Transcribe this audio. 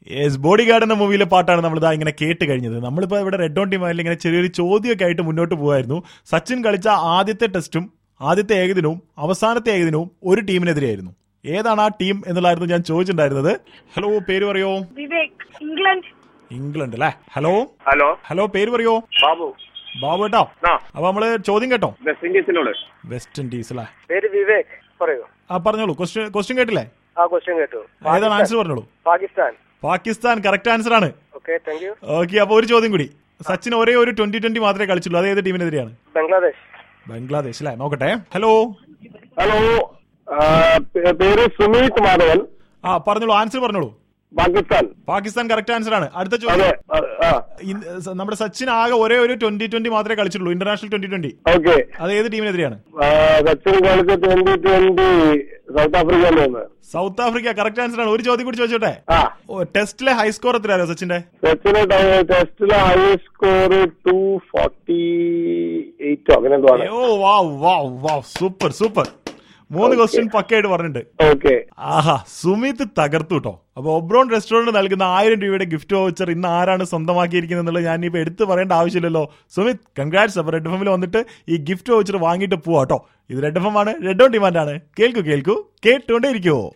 yes body guard എന്ന മൂവിയിലെ പാട്ടാണ് നമ്മൾ ഇതാ ഇങ്ങനെ കേട്ട് കഴിഞ്ഞത് നമ്മളിപ്പോൾ ഇവിടെ റെഡ് ഓൺ ടീം ആയാലും ഇങ്ങനെ ചെറിയൊരു ചോദ്യമൊക്കെ ആയിട്ട് മുന്നോട്ട് പോകുമായിരുന്നു സച്ചിൻ കളിച്ച ആദ്യത്തെ ടെസ്റ്റും ആദ്യത്തെ ഏകദിനവും അവസാനത്തെ ഏകദിനവും ഒരു ടീമിനെതിരെയായിരുന്നു ഏതാണ് ആ ടീം എന്നുള്ളായിരുന്നു ഞാൻ ചോദിച്ചിട്ടുണ്ടായിരുന്നത് ഹലോ പേര് പറയോ വിവേക് ഇംഗ്ലണ്ട് ഇംഗ്ലണ്ട് അല്ലേ ഹലോ ഹലോ ഹലോ പേര് പറയോ ബാബു ബാബു കേട്ടോ ആ അപ്പൊ നമ്മള് ചോദ്യം കേട്ടോ വെസ്റ്റ് ഇൻഡീസിനോട് വെസ്റ്റ് ഇൻഡീസ് അല്ലേ പേര് വിവേക് പറയൂ ആ പറഞ്ഞോളൂ ക്വസ്റ്റ്യൻ ക്വസ്റ്റ്യൻ കേട്ടില്ലേ ആ ക്വസ്റ്റ്യൻ കേട്ടു ഏതാണ് ആൻസർ പറഞ്ഞോളൂ പാകിസ്ഥാൻ പാകിസ്ഥാൻ കറക്റ്റ് ആൻസർ ആണ് ഓക്കെ താങ്ക് യു ഓക്കെ അപ്പൊ ഒരു ചോദ്യം കൂടി സച്ചിൻ ഒരേ ഒരു ട്വന്റി ട്വന്റി മാത്രമേ കളിച്ചുള്ളൂ അത് ഏത് ടീമിനെതിരെയാണ് ബംഗ്ലാദേശ് ബംഗ്ലാദേശ് അല്ലേ നോക്കട്ടെ ഹലോ ഹലോ പേര് സുമീത് മാധവൻ ആ പറഞ്ഞോളൂ ആൻസർ പറഞ്ഞോളൂ പാകിസ്ഥാൻ പാകിസ്ഥാൻ കറക്റ്റ് ആൻസർ ആണ് അടുത്ത ചോദ്യം അതെ ആ ഇൻ- സ- നമ്മുടെ സച്ചിൻ ആകെ ഒരേ ഒരു ട്വന്റി ട്വന്റി മാത്രമേ കളിച്ചിട്ടുള്ളൂ ഇന്റർനാഷണൽ ട്വന്റി ട്വന്റി ഓക്കെ അത് ഏത് ടീമിനെതിരെയാണ് സച്ചിൻ കളിച്ച ട്വന്റി ട്വന്റി സൗത്ത് ആഫ്രിക്കയിൽ നിന്ന് സൗത്ത് ആഫ്രിക്ക കറക്റ്റ് ആൻസർ ആണ് ഒരു ചോദ്യം കൂടി ചോദിച്ചോട്ടെ ആ ഓ ടെസ്റ്റിലെ ഹൈ സ്കോർ എത്രയാണോ സച്ചിന്റെ സച്ചിന് ടെസ്റ്റിലെ ഹൈ സ്കോർ ടു ഫോർട്ടി എയ്റ്റോ അങ്ങനെ എന്തോ ആണ് oh wow wow wow super super മൂന്ന് ക്വസ്റ്റ്യൻ പക്കയായിട്ട് പറഞ്ഞിട്ടുണ്ട് ഓക്കെ ആഹാ സുമിത് തകർത്തു കേട്ടോ അപ്പൊ ഒബ്രോൺ റെസ്റ്റോറന്റ് നൽകുന്ന ആയിരം രൂപയുടെ ഗിഫ്റ്റ് വൗച്ചർ ഇന്ന് ആരാണ് സ്വന്തമാക്കിയിരിക്കുന്നത് എന്നുള്ളത് ഞാൻ ഇപ്പൊ എടുത്തു പറയേണ്ട ആവശ്യമില്ലല്ലോ സുമിത് കൺഗ്രാറ്റ്സ് അപ്പൊ റെഡ് എഫിൽ വന്നിട്ട് ഈ ഗിഫ്റ്റ് വൗച്ചർ വാങ്ങിയിട്ട് പോവാ കേട്ടോ ഇത് റെഡ് എഫ് ആണ് റെഡ് ഓൺ ഡിമാൻഡ് ആണ് കേൾക്കൂ കേൾക്കൂ കേട്ടുകൊണ്ടേ ഇരിക്കുവോ